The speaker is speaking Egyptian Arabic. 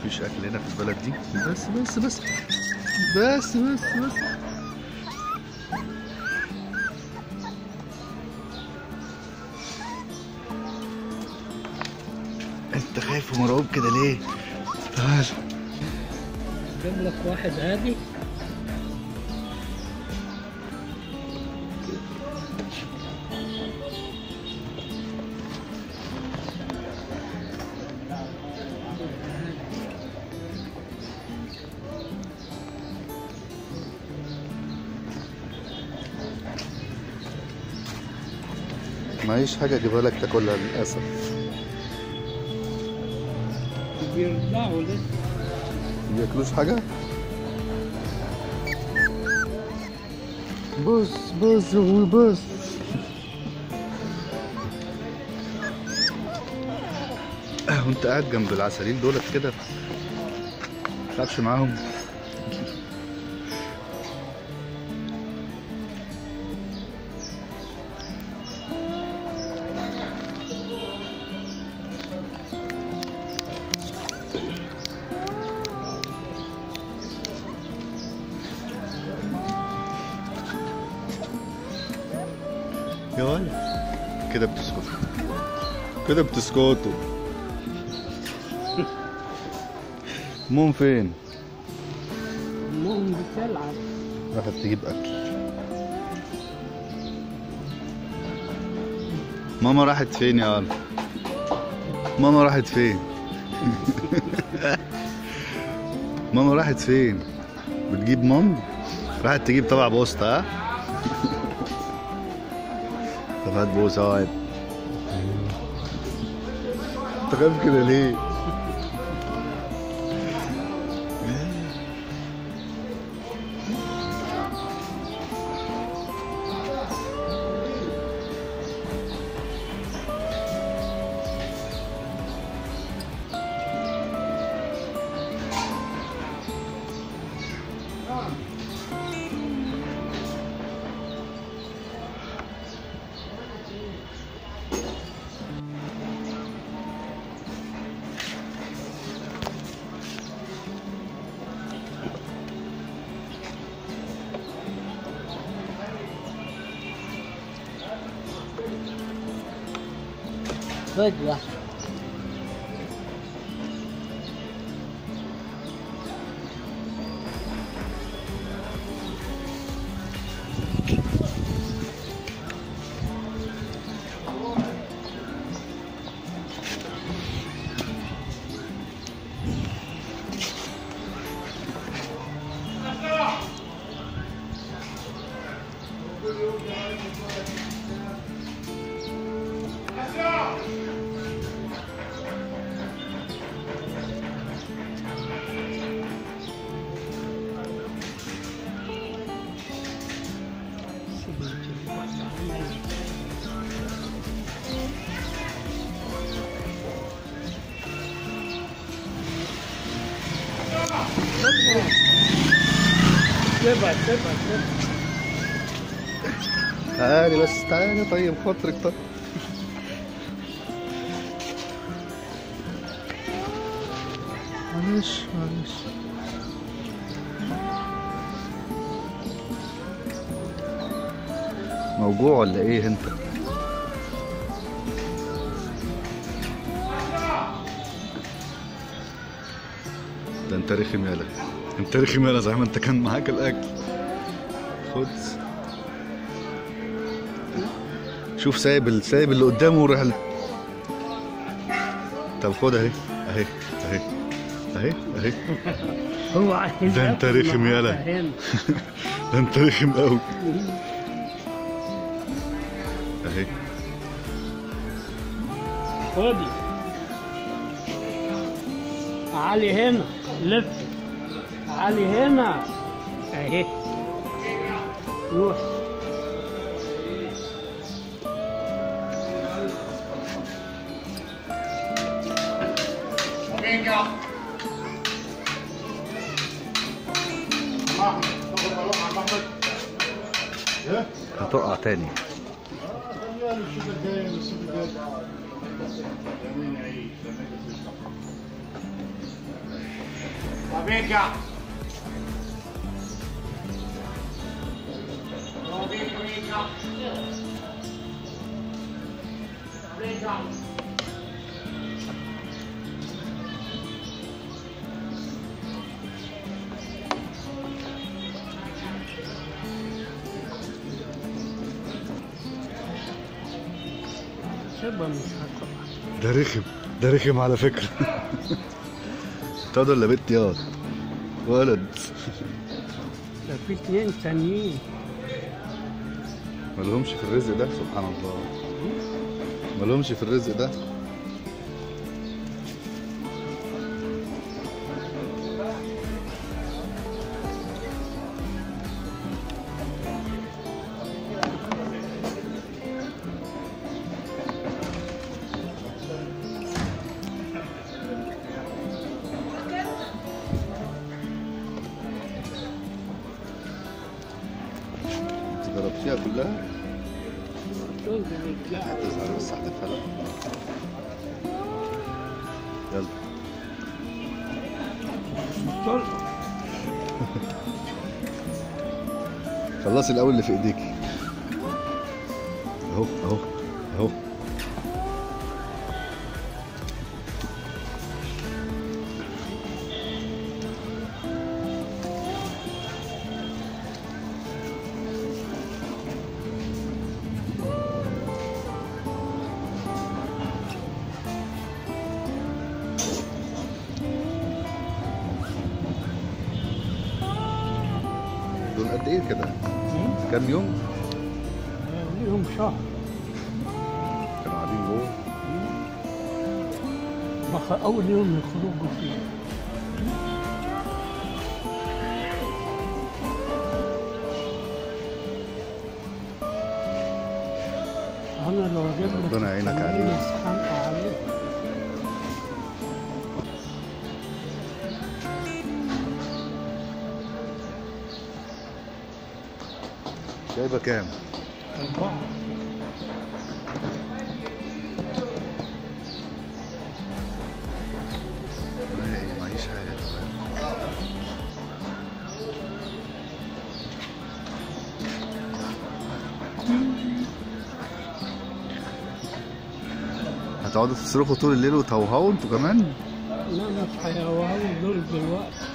مفيش اكل هنا في البلد دي بس بس بس بس بس بس انت خايف ومرعوب كده ليه تعال جاب لك واحد هادي معيش حاجه اجيبها لك تاكلها للاسف بيرجعوا لسه بياكلوش حاجه بص بص يا ابوي بص آه، وانت قاعد جنب العسالين دولت كده متلعبش معاهم يا ولد كده بتسكتوا كده بتسكتوا مون فين؟ المهم بتلعب راحت تجيب اكل ماما راحت فين يا ولد؟ ماما راحت فين؟ ماما راحت فين؟ بتجيب مام؟ راحت تجيب طبع بوسطة ها؟ طب هات بوسة اقعد انت خايف كده ليه؟ فجأة سيبها سيبها سيبها تعالي بس تعالي طيب خاطرك طيب معلش معلش موجوع ولا ايه انت؟ ده انت رخم يالا انت رخم يالا زي ما انت كان معاك الاكل خد شوف سايب ال- سايب اللي قدامه وراح ل- طب خد اهي اهي اهي اهي اهي هو عايز ده انت ياكل رخم معاك يالا. هنا. ده انت رخم قوي اهي خدي علي هنا لف علي هنا اهي روح هتقع تاني Amica. Amica, amica. Amica. سيبها مش هطلع ده رخم ده رخم على فكرة تقدر ولا بنت ياض ولد ده في اتنين تانيين مالهمش في الرزق ده سبحان الله مالهمش في الرزق ده انت ضربتيها كلها دول بيرجعوا هتظهر بس هتفلق يلا دول خلصي الاول اللي في ايديكي اهو اهو اهو دول قد ايه كده كام يوم ليهم شهر كانوا قاعدين جوه بخ- أول يوم يخرجوا فيه أنا لو أجيب لك ربنا يعينك التمرين عليه. أستحمق عليه جايبه كام أربعة ما هي معيش حاجه هتقعدوا تصرخوا طول الليل وتهوهوا انتوا كمان لا مش هيهوهوا دول دلوقتي